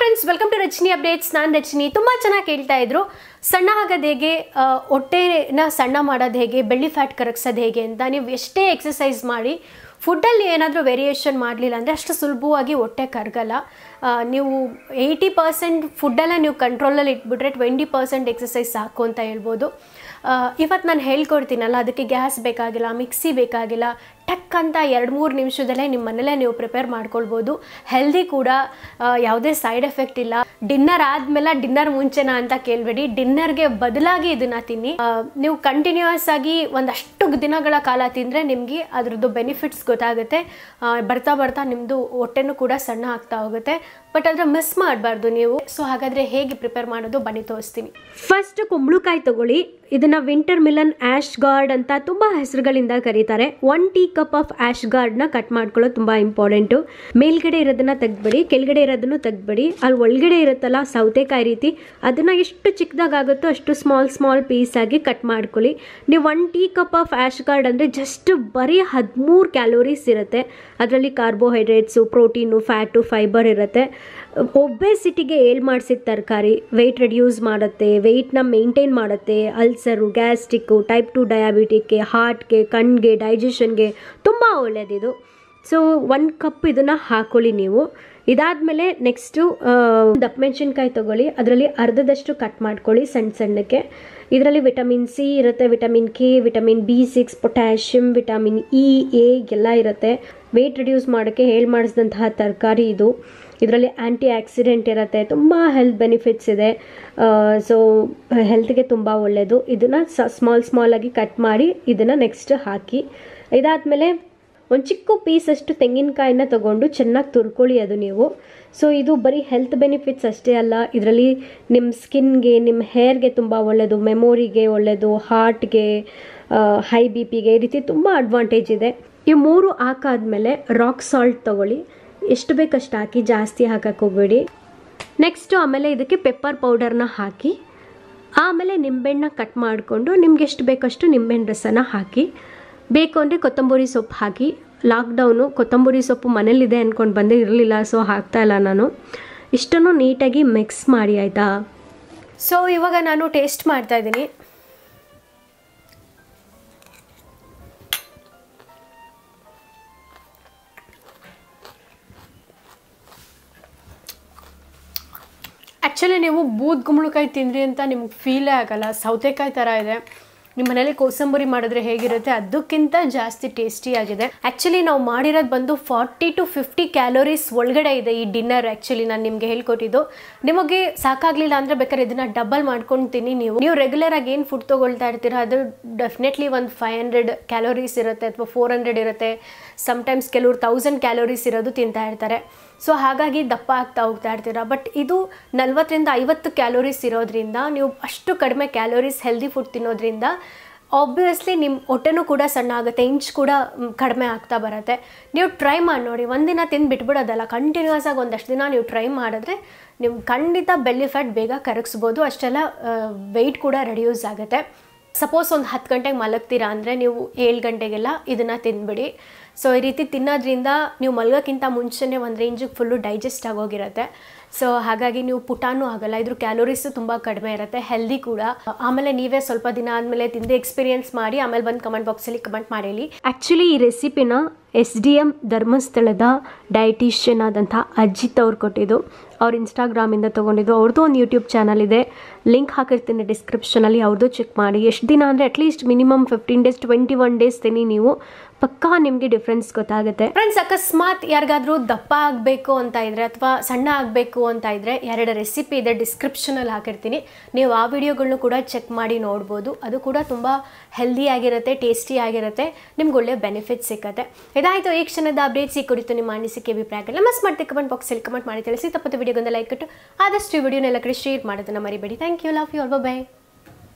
friends welcome to Rachani updates ನಾನು ರಚನಿ ತುಂಬ ಚೆನ್ನಾಗಿ ಕೇಳ್ತಾ ಇದ್ರು ಸಣ್ಣ ಆಗೋದು ಹೇಗೆ ಆ, ಹೊಟ್ಟೆನ ಸಣ್ಣ ಮಾಡೋದು ಹೇಗೆ ಬೆಳ್ಳಿ ಫ್ಯಾಟ್ ಕರಗಿಸೋದು ಹೇಗೆ ಅಂತ ನೀವು ಎಷ್ಟೇ ಎಕ್ಸಸೈಸ್ ಮಾಡಿ ಫುಡ್ಡಲ್ಲಿ ಏನಾದರೂ ವೇರಿಯೇಷನ್ ಮಾಡಲಿಲ್ಲ ಅಂದರೆ ಅಷ್ಟು ಸುಲಭವಾಗಿ ಹೊಟ್ಟೆ ಕರಗಲ್ಲ ಆ, ನೀವು ಏಯ್ಟಿ ಪರ್ಸೆಂಟ್ ಫುಡ್ಡೆಲ್ಲ ನೀವು ಕಂಟ್ರೋಲಲ್ಲಿ ಇಟ್ಬಿಟ್ರೆ ಟ್ವೆಂಟಿ ಪರ್ಸೆಂಟ್ ಎಕ್ಸಸೈಸ್ ಸಾಕು ಅಂತ ಹೇಳ್ಬೋದು ಇವತ್ತು ನಾನು ಹೇಳ್ಕೊಡ್ತೀನಲ್ಲ ಅದಕ್ಕೆ ಗ್ಯಾಸ್ ಬೇಕಾಗಿಲ್ಲ ಮಿಕ್ಸಿ ಬೇಕಾಗಿಲ್ಲ ಟಕ್ ಅಂತ ಎರಡು ಮೂರು ನಿಮಿಷದಲ್ಲೇ ನಿಮ್ಮ ಮನೇಲೇ ನೀವು ಪ್ರಿಪೇರ್ ಮಾಡ್ಕೊಳ್ಬೋದು ಹೆಲ್ದಿ ಕೂಡ ಆ, ಯಾವುದೇ ಸೈಡ್ ಎಫೆಕ್ಟ್ ಇಲ್ಲ ಡಿನ್ನರ್ ಆದಮೇಲೆ ಡಿನ್ನರ್ ಮುಂಚೆನಾ ಅಂತ ಕೇಳಬೇಡಿ ಡಿನ್ನರ್ಗೆ ಬದಲಾಗಿ ಇದನ್ನು ತಿನ್ನಿ ಆ, ನೀವು ಕಂಟಿನ್ಯೂಯಸ್ ಆಗಿ ಒಂದಷ್ಟು ದಿನಗಳ ಕಾಲ ತಿಂದರೆ ನಿಮಗೆ ಅದ್ರದ್ದು ಬೆನಿಫಿಟ್ಸ್ ಗೊತ್ತಾಗುತ್ತೆ ಆ, ಬರ್ತಾ ಬರ್ತಾ ನಿಮ್ಮದು ಹೊಟ್ಟೆನೂ ಕೂಡ ಸಣ್ಣ ಆಗ್ತಾ ಹೋಗುತ್ತೆ ಬಟ್ ಅದರ ಮಿಸ್ ಮಾಡಬಾರ್ದು ನೀವು ಸೊ ಹಾಗಾದರೆ ಹೇಗೆ ಪ್ರಿಪೇರ್ ಮಾಡೋದು ಬನ್ನಿ ತೋರಿಸ್ತೀನಿ ಫಸ್ಟ್ ಕುಂಬಳಕಾಯಿ ತಗೊಳ್ಳಿ ಇದನ್ನ ವಿಂಟರ್ ಮಿಲನ್ ಆ್ಯಶ್ ಗಾರ್ಡ್ ಅಂತ ತುಂಬ ಹೆಸರುಗಳಿಂದ ಕರೀತಾರೆ one tea cup of ash ಗಾರ್ಡ್ನ ಕಟ್ ಮಾಡ್ಕೊಳ್ಳೋದು ತುಂಬ ಇಂಪಾರ್ಟೆಂಟು ಮೇಲ್ಗಡೆ ಇರೋದನ್ನ ತೆಗ್ಬಿಡಿ ಕೆಳಗಡೆ ಇರೋದನ್ನು ತೆಗ್ಬಿಡಿ ಅಲ್ಲಿ ಒಳಗಡೆ ಇರುತ್ತಲ್ಲ ಸೌತೆಕಾಯಿ ರೀತಿ ಅದನ್ನು ಎಷ್ಟು ಚಿಕ್ಕದಾಗುತ್ತೋ ಅಷ್ಟು ಸ್ಮಾಲ್ ಸ್ಮಾಲ್ ಪೀಸ್ ಆಗಿ ಕಟ್ ಮಾಡ್ಕೊಳ್ಳಿ ನೀವು one tea cup of ash gourd ಅಂದರೆ ಜಸ್ಟ್ ಬರೀ ಹದಿಮೂರು ಕ್ಯಾಲೋರೀಸ್ ಇರುತ್ತೆ ಅದರಲ್ಲಿ ಕಾರ್ಬೋಹೈಡ್ರೇಟ್ಸು ಪ್ರೋಟೀನು ಫ್ಯಾಟು ಫೈಬರ್ ಇರುತ್ತೆ ಒಬ್ಬೆಸಿಟಿಗೆ ಏಳು ಮಾಡಿಸಿದ ತರಕಾರಿ ವೆಯ್ಟ್ ರೆಡ್ಯೂಸ್ ಮಾಡುತ್ತೆ ವೆಯ್ಟ್ನ ಮೇಂಟೈನ್ ಮಾಡುತ್ತೆ ಅಲ್ಸರು ಗ್ಯಾಸ್ಟಿಕ್ಕು ಟೈಪ್ ಟು ಡಯಾಬಿಟಿಕ್ಗೆ ಹಾರ್ಟ್ಗೆ ಕಣ್ಣಿಗೆ ಡೈಜೆಷನ್ಗೆ ತುಂಬ ಒಳ್ಳೆಯದಿದು ಸೊ ಒಂದು ಕಪ್ ಇದನ್ನು ಹಾಕೊಳ್ಳಿ ನೀವು ಇದಾದಮೇಲೆ ನೆಕ್ಸ್ಟು ದಪ್ಪ ಮೆಣಸಿನ್ಕಾಯಿ ತೊಗೊಳ್ಳಿ ಅದರಲ್ಲಿ ಅರ್ಧದಷ್ಟು ಕಟ್ ಮಾಡ್ಕೊಳ್ಳಿ ಸಣ್ಣ ಸಣ್ಣಕ್ಕೆ ಇದರಲ್ಲಿ ವಿಟಮಿನ್ ಸಿ ಇರುತ್ತೆ vitamin K vitamin B six potassium vitamin E A ಎಲ್ಲ ಇರುತ್ತೆ ವೆಯ್ಟ್ ರಿಡ್ಯೂಸ್ ಮಾಡೋಕ್ಕೆ ಹೇಳಿ ಮಾಡಿಸಿದಂತಹ ತರಕಾರಿ ಇದು ಇದರಲ್ಲಿ ಆ್ಯಂಟಿ ಆಕ್ಸಿಡೆಂಟ್ ಇರುತ್ತೆ ತುಂಬ ಹೆಲ್ತ್ ಬೆನಿಫಿಟ್ಸ್ ಇದೆ ಸೊ ಹೆಲ್ತ್ಗೆ ತುಂಬ ಒಳ್ಳೆಯದು ಇದನ್ನು ಸ ಸ್ಮಾಲ್ ಸ್ಮಾಲಾಗಿ ಕಟ್ ಮಾಡಿ ಇದನ್ನು ನೆಕ್ಸ್ಟ್ ಹಾಕಿ ಇದಾದಮೇಲೆ ಒಂದು ಚಿಕ್ಕ ಪೀಸಷ್ಟು ತೆಂಗಿನಕಾಯಿನ ತಗೊಂಡು ಚೆನ್ನಾಗಿ ತುರ್ಕೊಳ್ಳಿ ಅದು ನೀವು ಸೊ ಇದು ಬರೀ ಹೆಲ್ತ್ ಬೆನಿಫಿಟ್ಸ್ ಅಷ್ಟೇ ಅಲ್ಲ ಇದರಲ್ಲಿ ನಿಮ್ಮ ಸ್ಕಿನ್ಗೆ ನಿಮ್ಮ ಹೇರ್ಗೆ ತುಂಬ ಒಳ್ಳೆಯದು ಮೆಮೊರಿಗೆ ಒಳ್ಳೆಯದು ಹಾರ್ಟ್ಗೆ ಹೈ ಬಿ ಪಿಗೆ ಈ ರೀತಿ ತುಂಬ ಅಡ್ವಾಂಟೇಜ್ ಇದೆ ಈ ಮೂರು ಹಾಕಾದ್ಮೇಲೆ ರಾಕ್ ಸಾಲ್ಟ್ ತಗೊಳ್ಳಿ ಎಷ್ಟು ಬೇಕಷ್ಟು ಹಾಕಿ ಜಾಸ್ತಿ ಹಾಕಕ್ಕೆ ಹೋಗಬೇಡಿ ನೆಕ್ಸ್ಟು ಆಮೇಲೆ ಇದಕ್ಕೆ ಪೆಪ್ಪರ್ ಪೌಡರ್ನ ಹಾಕಿ ಆಮೇಲೆ ನಿಂಬೆಹಣ್ಣ ಕಟ್ ಮಾಡಿಕೊಂಡು ನಿಮ್ಗೆ ಎಷ್ಟು ಬೇಕಷ್ಟು ನಿಂಬೆಹಣ್ಣು ರಸನ ಹಾಕಿ ಬೇಕು ಅಂದರೆ ಕೊತ್ತಂಬರಿ ಸೊಪ್ಪು ಹಾಕಿ ಲಾಕ್ಡೌನು ಕೊತ್ತಂಬರಿ ಸೊಪ್ಪು ಮನೇಲಿದೆ ಅಂದ್ಕೊಂಡು ಬಂದೇ ಇರಲಿಲ್ಲ ಸೊ ಹಾಕ್ತಾ ಇಲ್ಲ ನಾನು ಇಷ್ಟನ್ನು ನೀಟಾಗಿ ಮಿಕ್ಸ್ ಮಾಡಿ ಆಯಿತಾ ಸೊ ಇವಾಗ ನಾನು ಟೇಸ್ಟ್ ಮಾಡ್ತಾ ಇದ್ದೀನಿ ಆ್ಯಕ್ಚುಲಿ ನೀವು ಬೂದ್ ಗುಂಬಳಕಾಯಿ ತಿಂದ್ರಿ ಅಂತ ನಿಮ್ಗೆ ಫೀಲೇ ಆಗಲ್ಲ ಸೌತೆಕಾಯಿ ಥರ ಇದೆ ನಿಮ್ಮ ಮನೇಲಿ ಕೋಸಂಬರಿ ಮಾಡಿದ್ರೆ ಹೇಗಿರುತ್ತೆ ಅದಕ್ಕಿಂತ ಜಾಸ್ತಿ ಟೇಸ್ಟಿಯಾಗಿದೆ ಆ್ಯಕ್ಚುಲಿ ನಾವು ಮಾಡಿರೋದು ಬಂದು ಫಾರ್ಟಿ ಟು ಫಿಫ್ಟಿ ಕ್ಯಾಲೋರೀಸ್ ಒಳಗಡೆ ಇದೆ ಈ ಡಿನ್ನರ್ ಆ್ಯಕ್ಚುಲಿ ನಾನು ನಿಮಗೆ ಹೇಳ್ಕೊಟ್ಟಿದ್ದು ನಿಮಗೆ ಸಾಕಾಗಲಿಲ್ಲ ಅಂದರೆ ಬೇಕಾದ್ರೆ ಇದನ್ನು ಡಬಲ್ ಮಾಡ್ಕೊಂಡು ತಿನ್ನಿ ನೀವು ನೀವು ರೆಗ್ಯುಲರ್ ಆಗಿ ಏನು ಫುಡ್ ತೊಗೊಳ್ತಾ ಇರ್ತೀರಾ ಅದು ಡೆಫಿನೆಟ್ಲಿ ಒಂದು ಫೈವ್ ಹಂಡ್ರೆಡ್ ಕ್ಯಾಲೋರೀಸ್ ಇರುತ್ತೆ ಅಥವಾ ಫೋರ್ ಹಂಡ್ರೆಡ್ ಇರುತ್ತೆ ಸಮ್ಟೈಮ್ಸ್ ಕೆಲವರು ತೌಸಂಡ್ ಕ್ಯಾಲೋರೀಸ್ ಇರೋದು ತಿಂತಾ ಇರ್ತಾರೆ ಸೊ ಹಾಗಾಗಿ ದಪ್ಪ ಆಗ್ತಾ ಹೋಗ್ತಾ ಇರ್ತೀರ ಬಟ್ ಇದು ನಲ್ವತ್ತರಿಂದ ಐವತ್ತು ಕ್ಯಾಲೋರೀಸ್ ಇರೋದ್ರಿಂದ ನೀವು ಅಷ್ಟು ಕಡಿಮೆ ಕ್ಯಾಲೋರೀಸ್ ಹೆಲ್ದಿ ಫುಡ್ ತಿನ್ನೋದ್ರಿಂದ ಆಬ್ವಿಯಸ್ಲಿ ನಿಮ್ಮ ಹೊಟ್ಟೆನೂ ಕೂಡ ಸಣ್ಣ ಆಗುತ್ತೆ ಇಂಚ್ ಕೂಡ ಮ್, ಕಡಿಮೆ ಆಗ್ತಾ ಬರುತ್ತೆ ನೀವು ಟ್ರೈ ಮಾಡಿ ನೋಡಿ ಒಂದಿನ ತಿಂದು ಬಿಟ್ಬಿಡೋದಲ್ಲ ಕಂಟಿನ್ಯೂಸ್ ಆಗಿ ಒಂದಷ್ಟು ದಿನ ನೀವು ಟ್ರೈ ಮಾಡಿದ್ರೆ ನೀವು ಖಂಡಿತ ಬೆಲ್ಲಿ ಫ್ಯಾಟ್ ಬೇಗ ಕರಗಿಸ್ಬೋದು ಅಷ್ಟೆಲ್ಲ ವೆಯ್ಟ್ ಕೂಡ ರೆಡ್ಯೂಸ್ ಆಗುತ್ತೆ ಸಪೋಸ್ ಒಂದು ಹತ್ತು ಗಂಟೆಗೆ ಮಲಗ್ತೀರಾ ಅಂದರೆ ನೀವು ಏಳು ಗಂಟೆಗೆಲ್ಲ ಇದನ್ನು ತಿಂದ್ಬಿಡಿ ಸೊ ಈ ರೀತಿ ತಿನ್ನೋದ್ರಿಂದ ನೀವು ಮಲಗೋಕ್ಕಿಂತ ಮುಂಚೆನೇ ಒಂದು ರೇಂಜಿಗೆ ಫುಲ್ಲು ಡೈಜೆಸ್ಟ್ ಆಗೋಗಿರುತ್ತೆ ಸೊ ಹಾಗಾಗಿ ನೀವು ಪುಟಾನೂ ಆಗಲ್ಲ ಇದ್ರ ಕ್ಯಾಲೋರೀಸು ತುಂಬ ಕಡಿಮೆ ಇರುತ್ತೆ ಹೆಲ್ದಿ ಕೂಡ ಆಮೇಲೆ ನೀವೇ ಸ್ವಲ್ಪ ದಿನ ಆದಮೇಲೆ ತಿಂದು ಎಕ್ಸ್ಪೀರಿಯನ್ಸ್ ಮಾಡಿ ಆಮೇಲೆ ಬಂದು ಕಮೆಂಟ್ ಬಾಕ್ಸಲ್ಲಿ ಕಮೆಂಟ್ ಮಾಡಿ ಆ್ಯಕ್ಚುಲಿ ಈ ರೆಸಿಪಿನ ಎಸ್ ಡಿ ಎಮ್ ಧರ್ಮಸ್ಥಳದ ಡಯಟಿಷಿಯನ್ ಆದಂಥ ಅಜಿತ್ ಅವ್ರು ಕೊಟ್ಟಿದ್ದು ಅವ್ರು ಇನ್ಸ್ಟಾಗ್ರಾಮಿಂದ ತೊಗೊಂಡಿದ್ದು ಅವ್ರದ್ದು ಒಂದು ಯೂಟ್ಯೂಬ್ ಚಾನಲ್ ಇದೆ ಲಿಂಕ್ ಹಾಕಿರ್ತೀನಿ ಡಿಸ್ಕ್ರಿಪ್ಷನಲ್ಲಿ ಅವ್ರದ್ದು ಚೆಕ್ ಮಾಡಿ ಎಷ್ಟು ದಿನ ಅಂದರೆ at least minimum fifteen days twenty one days ತಿನ್ನಿ ನೀವು ಪಕ್ಕಾ ನಿಮಗೆ ಡಿಫ್ರೆನ್ಸ್ ಗೊತ್ತಾಗುತ್ತೆ ಫ್ರೆಂಡ್ಸ್ ಅಕಸ್ಮಾತ್ ಯಾರಿಗಾದ್ರೂ ದಪ್ಪ ಆಗಬೇಕು ಅಂತ ಇದ್ರೆ ಅಥವಾ ಸಣ್ಣ ಆಗಬೇಕು ಅಂತ ಇದ್ರೆ ಎರಡು ರೆಸಿಪಿ ಇದೆ ಡಿಸ್ಕ್ರಿಪ್ಷನಲ್ಲಿ ಹಾಕಿರ್ತೀನಿ ನೀವು ಆ ವಿಡಿಯೋಗಳ್ನು ಕೂಡ ಚೆಕ್ ಮಾಡಿ ನೋಡ್ಬೋದು ಅದು ಕೂಡ ತುಂಬ ಹೆಲ್ದಿ ಆಗಿರುತ್ತೆ ಟೇಸ್ಟಿ ಆಗಿರುತ್ತೆ ನಿಮ್ಗೆ ಒಳ್ಳೆ ಬೆನಿಫಿಟ್ ಸಿಕ್ಕತ್ತೆ ಇದಾಯಿತು ಈ ಕ್ಷಣದ ಅಪ್ಡೇಟ್ಸ್ ಈ ಕುರಿತು ನಿಮ್ಮ ಅನಿಸಿಕೆ ಅಭಿಪ್ರಾಯಗಳನ್ನ ಮಸ್ ಮಾಡ್ತೀವಿ ಕಮೆಂಟ್ ಬಾಕ್ಸಲ್ಲಿ ಕಮೆಂಟ್ ಮಾಡಿ ತಿಳಿಸಿ ತಪ್ಪತ್ತು ವಿಡಿಯೋಗೊಂದು ಲೈಕ್ ಕೊಟ್ಟು ಆದಷ್ಟು ವಿಡಿಯೋನೆಲ್ಲ ಕಡೆ ಶೇರ್ ಮಾಡೋದನ್ನ ಮರಿಬೇಡಿ thank you love you all by